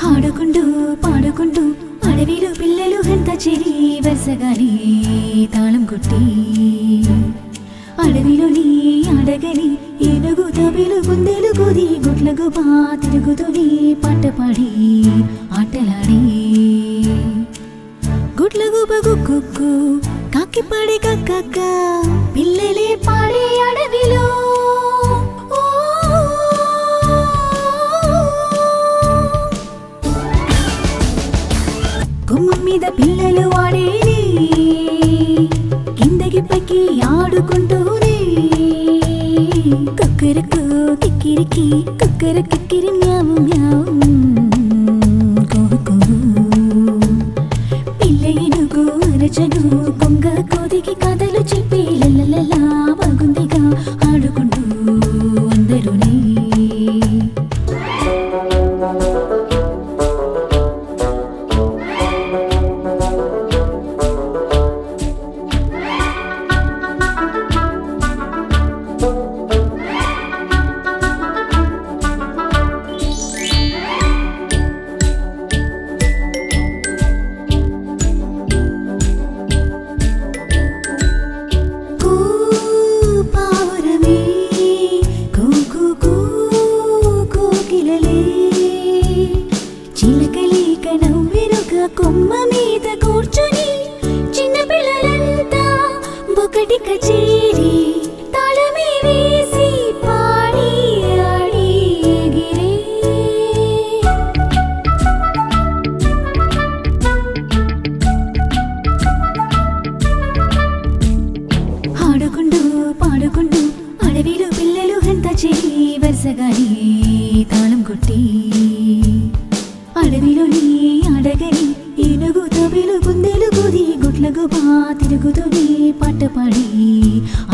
ఆడుకుంటూ పాడుకుంటూ అడవిలో పిల్లలు హంత చెరి వరుసగాని తాళం కొట్టి అడవిలోని అడగని ఏనుగు తబిలు గుందెలు కుది గుడ్ల గుబా తిరుగుతూని పాట పాడి ఆటలాడి గుడ్ల గుబ గుక్కు కాకి పాడే కక్క పిల్లలే పాడే అడవిలో ఓ గుమ్మం మీద పిల్లలు ఆడేది కిందకి పైకి ఆడుకుంటూనే కుక్కరకు కిక్కిరికి కుక్కర కిక్కిరి మ్యావు మ్యావు కుహు కుహు. పిల్ల ఏనుగు అరచను కొంగ కోదికి కథలు చెప్పి లలలలా బాగుందిగా ఆడుకుంటూ అందరూనే కూ పావురమే కూ కూ కూ కోకిలలే చిలకలీక నవ్వెనుక కొమ్మ మీద కూర్చొని చిన్న పిల్లలంతా ఒకటి కచేరి తాళమే వేసి పాడి ఆడి ఎగిరే ఆడుకుంటూ పాడుకుంటూ అడవిలో పిల్లలు హంత చేయి వరుసగాని తాళం కొట్టి అడవిలోని అడగని ఏనుగు తబిలు గుందెలు కుది గుడ్ల గుబా తిరుగుతూనే పాట పాడి